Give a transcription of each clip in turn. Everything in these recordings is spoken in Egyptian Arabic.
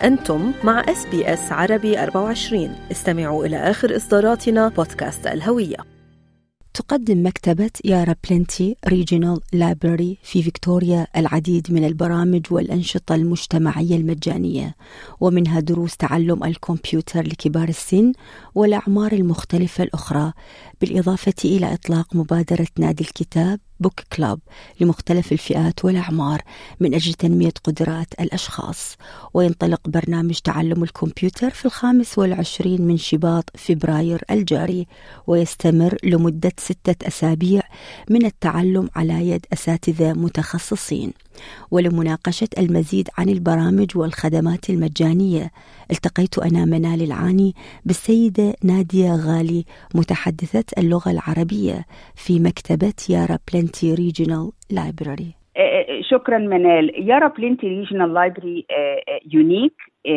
أنتم مع اس بي اس عربي 24 استمعوا إلى آخر إصداراتنا بودكاست الهوية تقدم مكتبة يارا بلنتي ريجيونال لابراري في فيكتوريا العديد من البرامج والأنشطة المجتمعية المجانية ومنها دروس تعلم الكمبيوتر لكبار السن والأعمار المختلفة الأخرى بالإضافة إلى إطلاق مبادرة نادي الكتاب بوك كلاب لمختلف الفئات والأعمار من أجل تنمية قدرات الأشخاص وينطلق برنامج تعلم الكمبيوتر في الخامس والعشرين من شباط فبراير الجاري ويستمر لمدة ستة أسابيع من التعلم على يد أساتذة متخصصين ولمناقشة المزيد عن البرامج والخدمات المجانية التقيت أنا منال العاني بالسيدة نادية غالي متحدثة اللغة العربية في مكتبة يارا بلنتي ريجيونال لايبراري شكرا منال يارا بلنتي ريجيونال لايبراري يونيك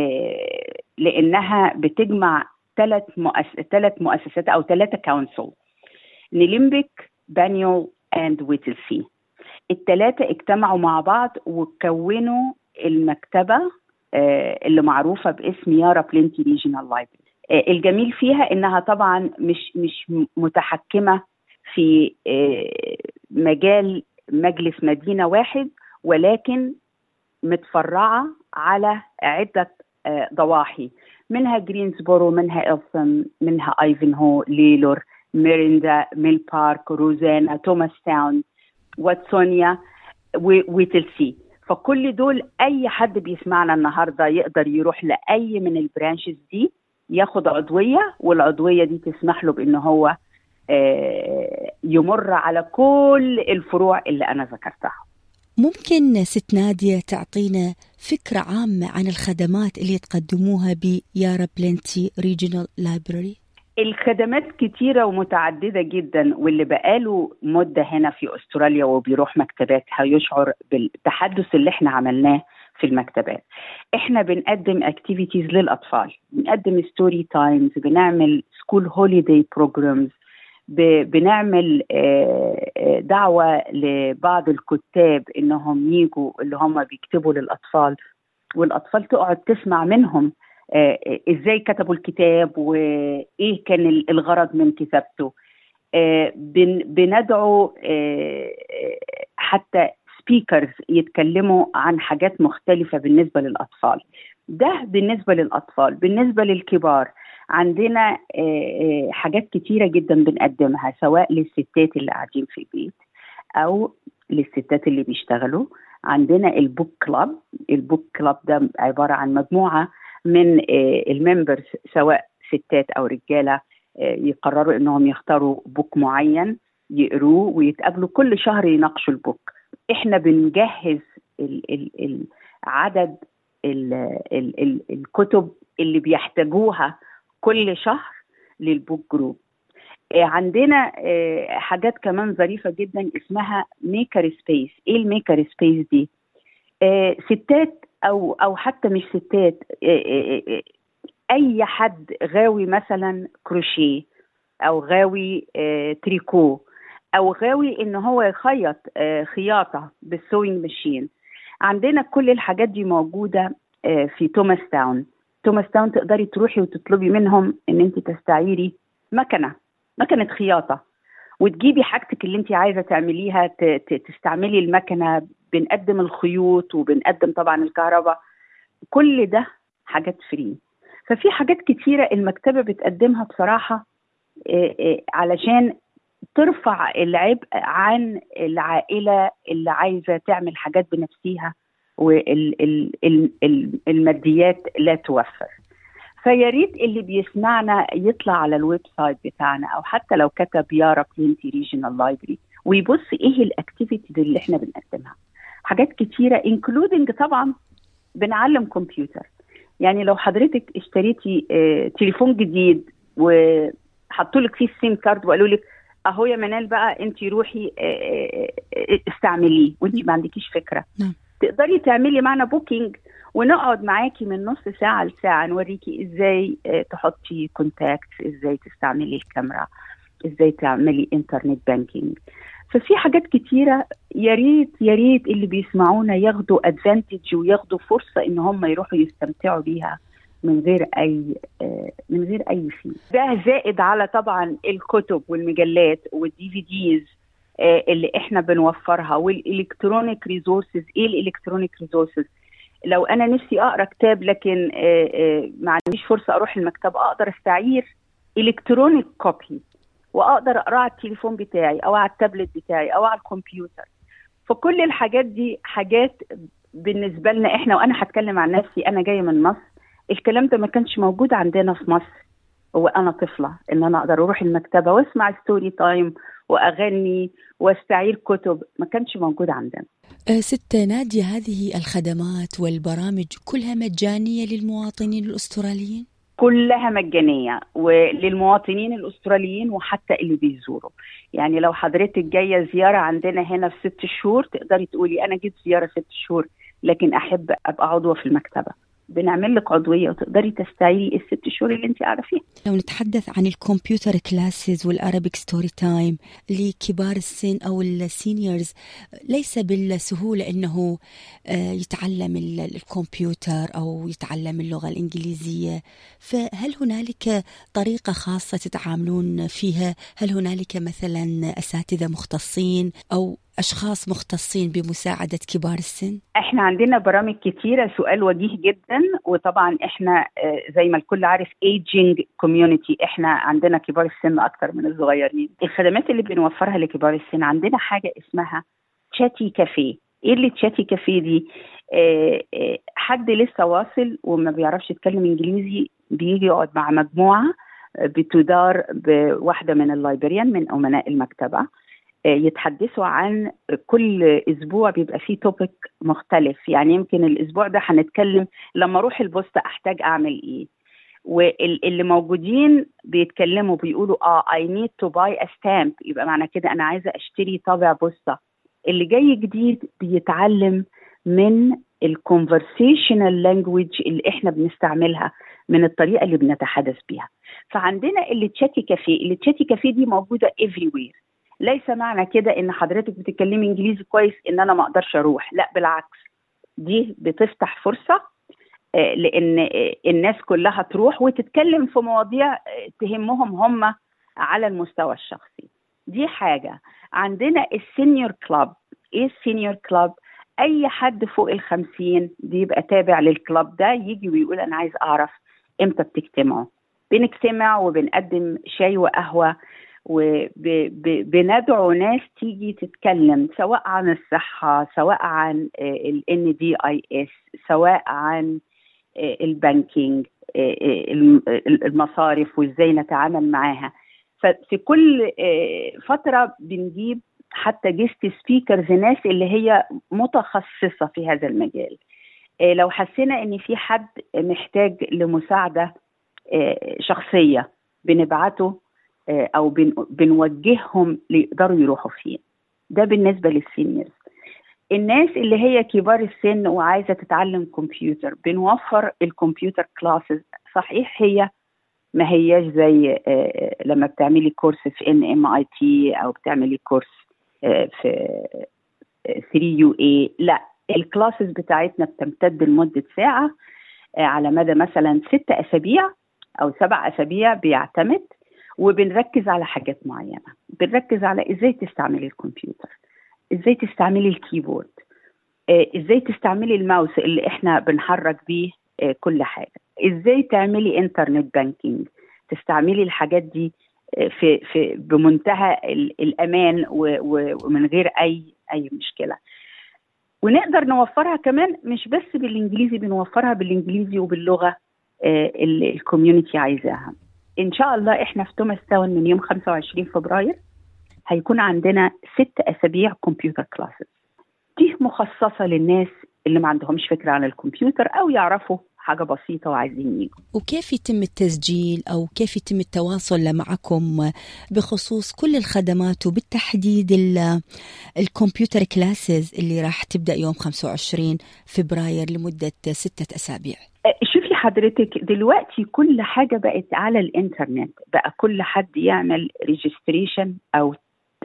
لانها بتجمع ثلاث مؤس... ثلاث مؤسسات او ثلاثه كونسل نيلمبك بانيول اند ويتلسي الثلاثه اجتمعوا مع بعض وكونوا المكتبه اللي معروفه باسم يارا بلنتي ريجيونال لايبراري الجميل فيها انها طبعا مش مش متحكمه في مجال مجلس مدينه واحد ولكن متفرعه على عده ضواحي منها جرينسبورو منها إلسون منها ايفنهو ليلور ميريندا ميل بارك روزانا توماس تاون واتسونيا وتلسي فكل دول اي حد بيسمعنا النهارده يقدر يروح لاي من البرانشز دي ياخد عضويه والعضويه دي تسمح له بان هو يمر على كل الفروع اللي انا ذكرتها ممكن ست نادية تعطينا فكرة عامة عن الخدمات اللي تقدموها بيارا بلنتي ريجيونال لايبراري الخدمات كتيرة ومتعددة جدا واللي بقاله مدة هنا في أستراليا وبيروح مكتبات هيشعر بالتحدث اللي احنا عملناه في المكتبات احنا بنقدم اكتيفيتيز للأطفال بنقدم ستوري تايمز بنعمل سكول هوليداي بروجرامز بنعمل دعوة لبعض الكتاب انهم يجوا اللي هم بيكتبوا للأطفال والأطفال تقعد تسمع منهم ازاي كتبوا الكتاب وايه كان الغرض من كتابته بندعو حتى سبيكرز يتكلموا عن حاجات مختلفة بالنسبة للأطفال ده بالنسبة للأطفال بالنسبة للكبار عندنا حاجات كتيرة جدا بنقدمها سواء للستات اللي قاعدين في البيت أو للستات اللي بيشتغلوا عندنا البوك كلاب البوك كلاب ده عبارة عن مجموعة من الممبرز سواء ستات او رجاله يقرروا انهم يختاروا بوك معين يقروه ويتقابلوا كل شهر يناقشوا البوك احنا بنجهز ال ال ال عدد ال ال ال الكتب اللي بيحتاجوها كل شهر للبوك جروب عندنا حاجات كمان ظريفة جدا اسمها ميكر سبيس ايه الميكر سبيس دي ستات او او حتى مش ستات اي حد غاوي مثلا كروشيه او غاوي تريكو او غاوي ان هو يخيط خياطه بالسوينج ماشين عندنا كل الحاجات دي موجوده في توماس تاون توماس تاون تقدري تروحي وتطلبي منهم ان انت تستعيري مكنه مكنه خياطه وتجيبي حاجتك اللي انت عايزه تعمليها تستعملي المكنه بنقدم الخيوط وبنقدم طبعا الكهرباء كل ده حاجات فري ففي حاجات كتيره المكتبه بتقدمها بصراحه علشان ترفع العبء عن العائله اللي عايزه تعمل حاجات بنفسها والماديات لا توفر فيا ريت اللي بيسمعنا يطلع على الويب سايت بتاعنا او حتى لو كتب يارا بلنتي ريجيونال لايبرري ويبص ايه الاكتيفيتيز اللي احنا بنقدمها حاجات كتيره انكلودنج طبعا بنعلم كمبيوتر يعني لو حضرتك اشتريتي اه تليفون جديد وحطوا لك فيه السيم كارد وقالوا لك اهو يا منال بقى انت روحي اه اه استعمليه وانت ما عندكيش فكره نعم. تقدري تعملي معنا بوكينج ونقعد معاكي من نص ساعة لساعة نوريكي ازاي تحطي كونتاكت ازاي تستعملي الكاميرا ازاي تعملي انترنت بانكينج ففي حاجات كتيره يا ريت يا ريت اللي بيسمعونا ياخدوا ادفانتج وياخدوا فرصه ان هم يروحوا يستمتعوا بيها من غير اي آه، من غير اي فيه ده زائد على طبعا الكتب والمجلات والدي في ديز اللي احنا بنوفرها والالكترونيك ريسورسز ايه الالكترونيك ريسورسز لو انا نفسي اقرا كتاب لكن آه، آه، ما عنديش فرصه اروح المكتبه اقدر استعير الكترونيك كوبي واقدر اقراه على التليفون بتاعي او على التابلت بتاعي او على الكمبيوتر فكل الحاجات دي حاجات بالنسبه لنا احنا وانا هتكلم عن نفسي انا جايه من مصر الكلام ده ما كانش موجود عندنا في مصر وانا طفله ان انا اقدر اروح المكتبه واسمع ستوري تايم واغني واستعير كتب ما كانش موجود عندنا أه، ست نادية هذه الخدمات والبرامج كلها مجانية للمواطنين الأستراليين؟ كلها مجانية وللمواطنين الأستراليين وحتى اللي بيزوروا يعني لو حضرتك جاية زيارة عندنا هنا في ست شهور تقدري تقولي أنا جيت زيارة ست شهور لكن أحب أبقى عضوة في المكتبة بنعمل لك عضويه وتقدري تستعيري الست شهور اللي انت قاعده فيها. لو نتحدث عن الكمبيوتر كلاسز والارابيك ستوري تايم لكبار السن او السينيورز ليس بالسهوله انه آه، يتعلم الكمبيوتر او يتعلم اللغه الانجليزيه فهل هنالك طريقه خاصه تتعاملون فيها؟ هل هنالك مثلا اساتذه مختصين او أشخاص مختصين بمساعدة كبار السن؟ احنا عندنا برامج كتيرة سؤال وجيه جدا وطبعا احنا آه، زي ما الكل عارف ايجينج كوميونتي احنا عندنا كبار السن أكتر من الصغيرين الخدمات اللي بنوفرها لكبار السن عندنا حاجة اسمها تشاتي كافيه ايه اللي تشاتي كافيه دي اه اه حد لسه واصل وما بيعرفش يتكلم انجليزي بيجي يقعد مع مجموعه بتدار بواحده من اللايبريان من امناء المكتبه يتحدثوا عن كل اسبوع بيبقى فيه توبيك مختلف يعني يمكن الاسبوع ده هنتكلم لما اروح البوسطه احتاج اعمل ايه واللي موجودين بيتكلموا بيقولوا اه اي نيد تو باي ا ستامب يبقى معنى كده انا عايزه اشتري طابع بوسطه اللي جاي جديد بيتعلم من الكونفرسيشنال لانجويج اللي احنا بنستعملها من الطريقه اللي بنتحدث بيها فعندنا اللي تشاتي كافيه اللي تشاتي كافيه دي موجوده افري وير ليس معنى كده ان حضرتك بتتكلمي انجليزي كويس ان انا ما اقدرش اروح لا بالعكس دي بتفتح فرصه آه، لان آه، الناس كلها تروح وتتكلم في مواضيع آه، تهمهم هم على المستوى الشخصي دي حاجه عندنا السينيور كلاب ايه السينيور كلاب اي حد فوق الخمسين بيبقى تابع للكلاب ده يجي ويقول انا عايز اعرف امتى بتجتمعوا بنجتمع وبنقدم شاي وقهوه وبندعو ناس تيجي تتكلم سواء عن الصحة سواء عن ال NDIS سواء عن البنكينج المصارف وازاي نتعامل معاها ففي كل فترة بنجيب حتى جيست سبيكرز ناس اللي هي متخصصة في هذا المجال لو حسينا ان في حد محتاج لمساعدة شخصية بنبعته آه، او بنوجههم ليقدروا يروحوا فين ده بالنسبه للسينيورز الناس اللي هي كبار السن وعايزه تتعلم كمبيوتر بنوفر الكمبيوتر كلاسز صحيح هي ما هياش زي آه، لما بتعملي كورس في ان ام اي تي او بتعملي كورس آه، في 3 يو اي لا الكلاسز بتاعتنا بتمتد لمده ساعه على مدى مثلا ست اسابيع او سبع اسابيع بيعتمد وبنركز على حاجات معينه بنركز على ازاي تستعملي الكمبيوتر ازاي تستعملي الكيبورد آه، ازاي تستعملي الماوس اللي احنا بنحرك بيه آه، كل حاجه ازاي تعملي انترنت بانكينج تستعملي الحاجات دي آه، في في بمنتهى الامان ومن غير اي اي مشكله ونقدر نوفرها كمان مش بس بالانجليزي بنوفرها بالانجليزي وباللغه اللي الكوميونتي عايزاها ان شاء الله احنا في توماس تاون من يوم 25 فبراير هيكون عندنا ست اسابيع كمبيوتر كلاسز دي مخصصه للناس اللي ما عندهمش فكره عن الكمبيوتر او يعرفوا حاجه بسيطه وعايزين يجوا وكيف يتم التسجيل او كيف يتم التواصل معكم بخصوص كل الخدمات وبالتحديد الكمبيوتر كلاسز اللي راح تبدا يوم 25 فبراير لمده سته اسابيع شوفي حضرتك دلوقتي كل حاجه بقت على الانترنت بقى كل حد يعمل ريجستريشن او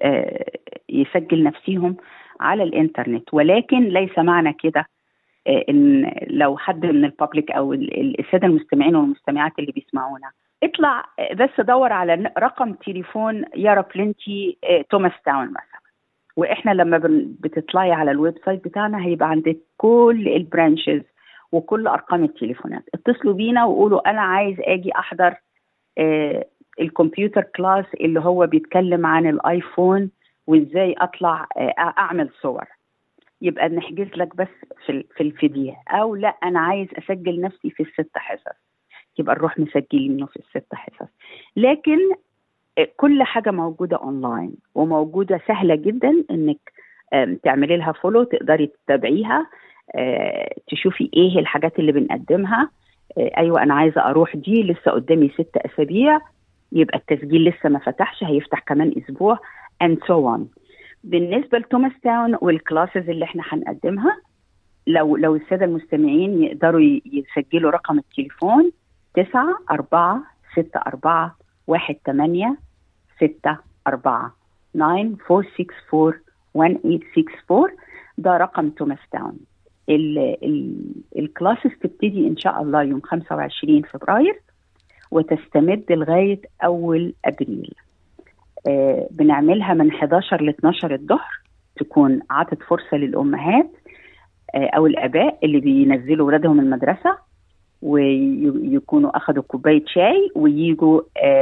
يسجل نفسهم على الانترنت ولكن ليس معنى كده ان لو حد من الببليك او الساده المستمعين والمستمعات اللي بيسمعونا اطلع بس دور على رقم تليفون يارا بلنتي توماس تاون مثلا واحنا لما بتطلعي على الويب سايت بتاعنا هيبقى عندك كل البرانشز وكل ارقام التليفونات اتصلوا بينا وقولوا انا عايز اجي احضر آه الكمبيوتر كلاس اللي هو بيتكلم عن الايفون وازاي اطلع آه اعمل صور يبقى نحجز لك بس في في الفيديو او لا انا عايز اسجل نفسي في الست حصص يبقى نروح مسجلينه في الست حصص لكن كل حاجه موجوده اونلاين وموجوده سهله جدا انك تعملي لها فولو تقدري تتابعيها تشوفي ايه الحاجات اللي بنقدمها ايوه انا عايزه اروح دي لسه قدامي ست اسابيع يبقى التسجيل لسه ما فتحش هيفتح كمان اسبوع and so on بالنسبه لتوماس تاون والكلاسز اللي احنا هنقدمها لو لو الساده المستمعين يقدروا يسجلوا رقم التليفون تسعة أربعة ستة أربعة واحد ثمانية ستة أربعة 9464 1864 ده رقم توماس تاون الكلاسز تبتدي إن شاء الله يوم 25 فبراير وتستمد لغاية أول أبريل آه بنعملها من 11 ل 12 الظهر تكون عطت فرصة للأمهات آه أو الآباء اللي بينزلوا ولادهم المدرسة ويكونوا اخذوا كوبايه شاي ويجوا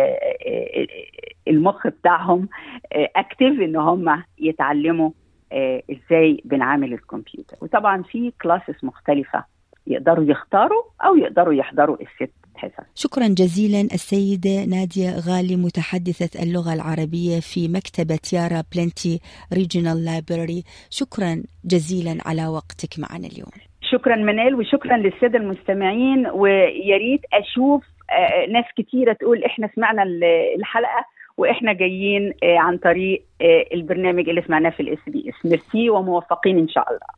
المخ بتاعهم اكتف ان هم يتعلموا ازاي بنعامل الكمبيوتر وطبعا في كلاسز مختلفه يقدروا يختاروا او يقدروا يحضروا الست حصص شكرا جزيلا السيدة نادية غالي متحدثة اللغة العربية في مكتبة يارا بلنتي ريجونال لايبراري شكرا جزيلا على وقتك معنا اليوم شكرا منال وشكرا للساده المستمعين ويا ريت اشوف ناس كتيره تقول احنا سمعنا الحلقه واحنا جايين عن طريق البرنامج اللي سمعناه في الاس بي اس ميرسي وموفقين ان شاء الله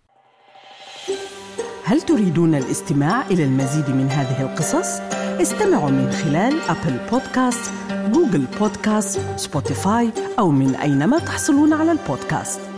هل تريدون الاستماع الى المزيد من هذه القصص استمعوا من خلال ابل بودكاست جوجل بودكاست سبوتيفاي او من اينما تحصلون على البودكاست